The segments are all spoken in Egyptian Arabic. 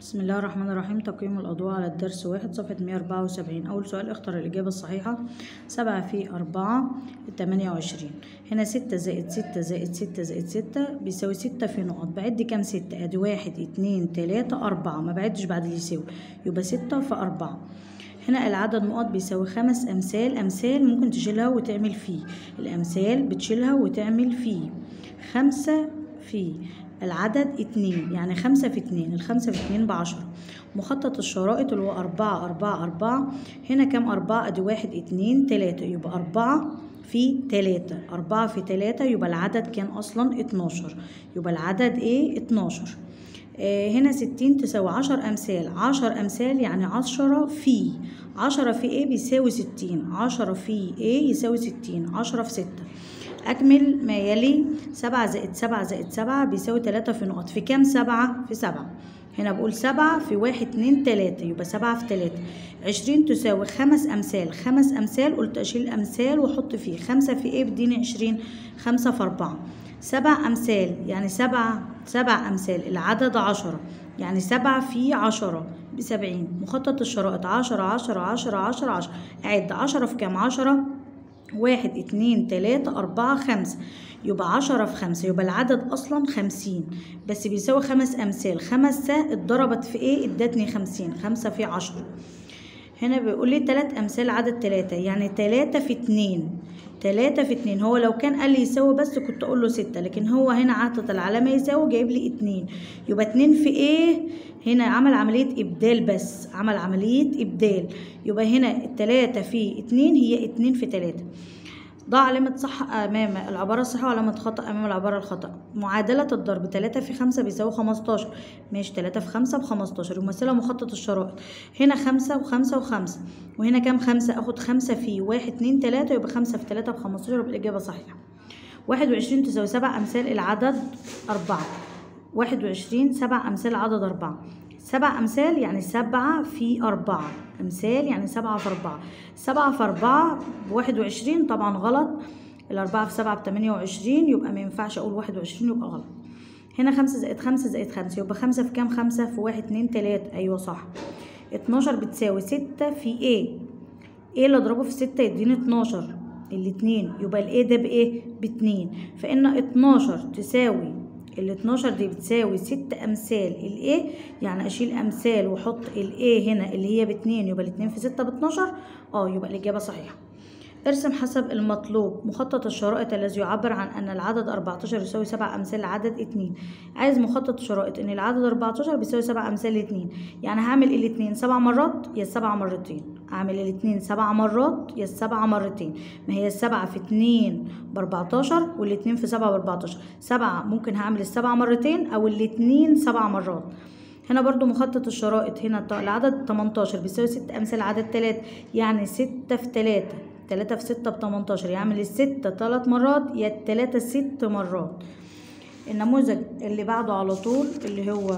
بسم الله الرحمن الرحيم تقييم الأضواء على الدرس واحد صفحة مية أربعة وسبعين أول سؤال اختر الإجابة الصحيحة سبعة في أربعة تمانية وعشرين هنا ستة زائد ستة زائد ستة زائد ستة بيساوي ستة في نقط بعد كام ستة أدي واحد اتنين تلاتة أربعة ما بعدش بعد اللي يساوي يبقى ستة في أربعة هنا العدد نقط بيساوي خمس أمثال أمثال ممكن تشيلها وتعمل فيه الأمثال بتشيلها وتعمل فيه خمسة في العدد اتنين يعني خمسة في اتنين الخمسة في اتنين بعشرة مخطط الشرائط اللي هو أربعة أربعة أربعة هنا كام أربعة أدي واحد اتنين تلاتة يبقى أربعة في تلاتة أربعة في تلاتة يبقى العدد كان أصلا اتناشر يبقى العدد ايه اتناشر آه هنا ستين تساوي عشر أمثال عشر أمثال يعني عشرة في عشرة في ايه بيساوي ستين عشرة في ايه يساوي ستين عشرة في ستة أكمل ما يلي سبعة زائد سبعة زائد سبعة بيساوي تلاتة في نقط في كام سبعة؟ في سبعة هنا بقول سبعة في واحد اتنين تلاتة يبقى سبعة في تلاتة عشرين تساوي خمس أمثال خمس أمثال قلت أشيل أمثال وأحط فيه خمسة في إيه بديني عشرين خمسة في أربعة سبع أمثال يعني سبعة سبع أمثال العدد عشرة يعني سبعة في عشرة بسبعين مخطط الشرائط عشرة عشرة عشرة عشرة عشرة أعد عشرة في كام عشرة واحد اتنين تلاتة أربعة خمسة يبقى عشرة في خمسة يبقى العدد أصلا خمسين بس بيساوي خمس أمثال خمسة اتضربت في إيه ادتني خمسين خمسة في عشرة هنا بيقول لي تلات أمثال عدد تلاتة يعني تلاتة في اتنين تلاتة في اتنين هو لو كان قال لي يساوي بس كنت أقول له ستة لكن هو هنا عطت العلامة يساوي جايب لي اتنين يبقى اتنين في إيه هنا عمل عملية إبدال بس عمل عملية إبدال يبقى هنا التلاتة في اتنين هي اتنين في تلاتة ضع علامة صح أمام العبارة الصحيحة وعلامة خطأ أمام العبارة الخطأ معادلة الضرب تلاتة في خمسة بيساوي خمستاشر ماشي تلاتة في خمسة بخمستاشر يمثلها مخطط الشرائط هنا خمسة وخمسة وخمسة وهنا كام خمسة أخد خمسة في واحد اتنين تلاتة يبقى خمسة في تلاتة بخمستاشر يبقى الإجابة صحيحة واحد وعشرين تساوي سبع أمثال العدد أربعة واحد وعشرين سبع أمثال عدد أربعة سبع أمثال يعني سبعة في أربعة أمثال يعني سبعة في أربعة سبعة في أربعة بواحد وعشرين طبعا غلط الأربعة في سبعة بتمانية وعشرين يبقى مينفعش أقول واحد وعشرين يبقى غلط هنا خمسة زائد خمسة زائد خمسة يبقى خمسة في كام خمسة في واحد اتنين تلاتة أيوة صح اتناشر بتساوي ستة في ايه ايه اللي اضربه في ستة يديني اتناشر الاتنين يبقى الايه ده بايه باتنين فإن اتناشر تساوي ال 12 دي بتساوي ست امثال الايه يعني اشيل امثال واحط الايه هنا اللي هي باتنين يبقى الاتنين في ستة باتناشر اه يبقى الاجابه صحيحه ارسم حسب المطلوب مخطط الشرائط الذي يعبر عن ان العدد 14 يساوي سبع امثال العدد اتنين عايز مخطط شرائط ان العدد 14 بيساوي سبع امثال اتنين يعني هعمل الاتنين سبع مرات يا السبع مرتين اعمل الاتنين سبع مرات يا السبعة مرتين ما هي السبعة في اتنين باربعتاشر والاتنين في سبعة باربعتاشر سبعة ممكن هعمل السبعة مرتين او الاتنين سبع مرات هنا برضو مخطط الشرائط هنا العدد 18 بيساوي ست امثال عدد تلاتة يعني ستة في تلاتة تلاتة في ستة بتمنتاشر يعمل الستة تلات مرات يا التلاتة ست مرات النموذج اللي بعده على طول اللي هو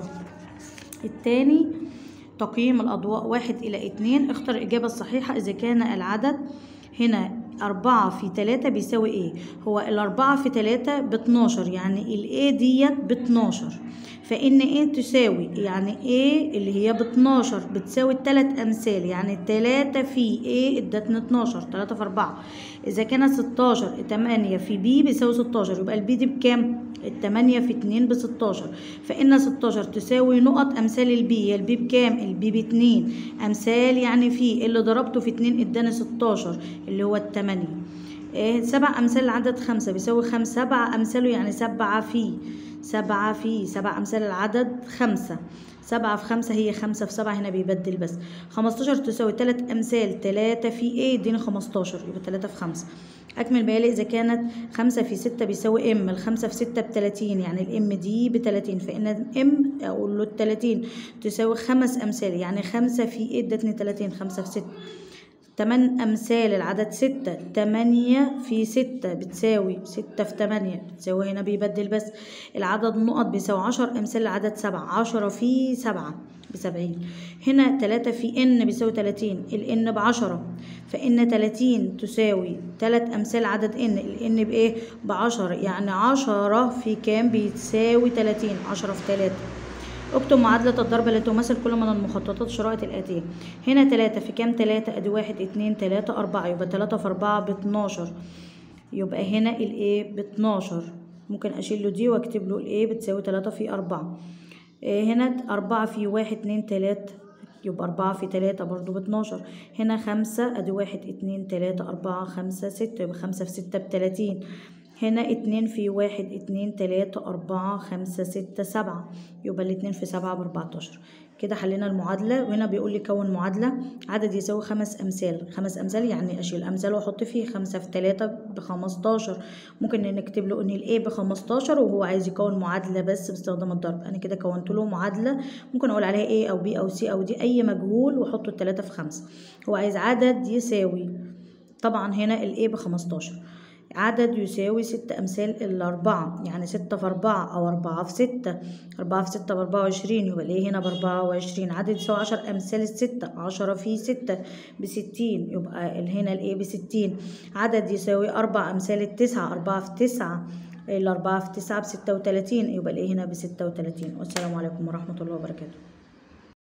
التاني تقييم الأضواء واحد إلى اتنين اختر الإجابة الصحيحة إذا كان العدد هنا أربعة في تلاتة بيساوي إيه؟ هو الأربعة في تلاتة باتناشر يعني الإيه ديت باتناشر فإن إيه تساوي يعني إيه اللي هي باتناشر بتساوي التلات أمثال يعني تلاتة في إيه ادتنا اتناشر تلاتة في أربعة إذا كانت ستاشر تمانية في بي بيساوي ستاشر يبقى البي دي بكام؟ التمانية في اتنين بستاشر فإن ستاشر تساوي نقط أمثال البي هي البي بكام؟ البي باتنين أمثال يعني في اللي ضربته في اتنين اداني ستاشر اللي هو التمانية إيه سبع أمثال العدد خمسة بيساوي خمسة سبع أمثاله يعني سبعة في سبعة في سبع أمثال العدد خمسة سبعة في خمسة هي خمسة في سبعة هنا بيبدل بس خمستاشر تساوي تلات أمثال تلاتة في ايه يديني خمستاشر يبقى تلاتة في خمسة أكمل بيالي إذا كانت خمسة في ستة بيساوي إم الخمسة في ستة بتلاتين يعني الإم دي بتلاتين فإن إم أقول له التلاتين تساوي خمس أمثال يعني خمسة في إيه ادتني تلاتين خمسة في ستة تمن أمثال العدد ستة تمانية في ستة بتساوي ستة في تمانية بتساوي هنا بيبدل بس العدد نقط بيساوي عشر أمثال العدد سبعة عشرة في سبعة بسبعين هنا تلاتة في إن بيساوي تلاتين الإن بعشرة فإن تلاتين تساوي تلات أمثال عدد إن الإن بإيه بعشرة يعني عشرة في كام بتساوي تلاتين عشرة في تلاتة اكتب معادلة الضرب التي تمثل كل من المخططات الشرائط الآتية هنا تلاتة في كام تلاتة ادي واحد اتنين تلاتة أربعة يبقى تلاتة في أربعة باتناشر يبقى هنا الايه باتناشر ممكن أشيل له دي واكتب له الايه بتساوي تلاتة في أربعة إيه هنا أربعة في واحد اتنين تلاتة يبقى أربعة في تلاتة برضو باتناشر هنا خمسة أدي واحد اتنين تلاتة أربعة خمسة ستة يبقى خمسة في ستة بتلاتين هنا اتنين في واحد اتنين تلاتة أربعة خمسة ستة سبعة يبقى الاتنين في سبعة بأربعتاشر كده حلينا المعادلة وهنا بيقول لي كون معادلة عدد يساوي خمس أمثال خمس أمثال يعني أشيل أمثال وأحط فيه خمسة في تلاتة بخمستاشر ممكن نكتب له إن الإيه بخمستاشر وهو عايز يكون معادلة بس باستخدام الضرب أنا كده كونت له معادلة ممكن أقول عليها إيه أو بي أو سي أو دي أي مجهول وأحط التلاتة في خمسة هو عايز عدد يساوي طبعا هنا الإيه بخمستاشر عدد يساوي ست أمثال الأربعة يعني ستة في أربعة أو أربعة في ستة أربعة في ستة بأربعة وعشرين يبقى ليه هنا بأربعة وعشرين عدد يساوي عشر أمثال الستة عشرة في ستة بستين يبقى هنا الإيه بستين عدد يساوي أربع أمثال التسعة أربعة في تسعة الأربعة في تسعة بستة وتلاتين يبقى الإيه هنا بستة وتلاتين والسلام عليكم ورحمة الله وبركاته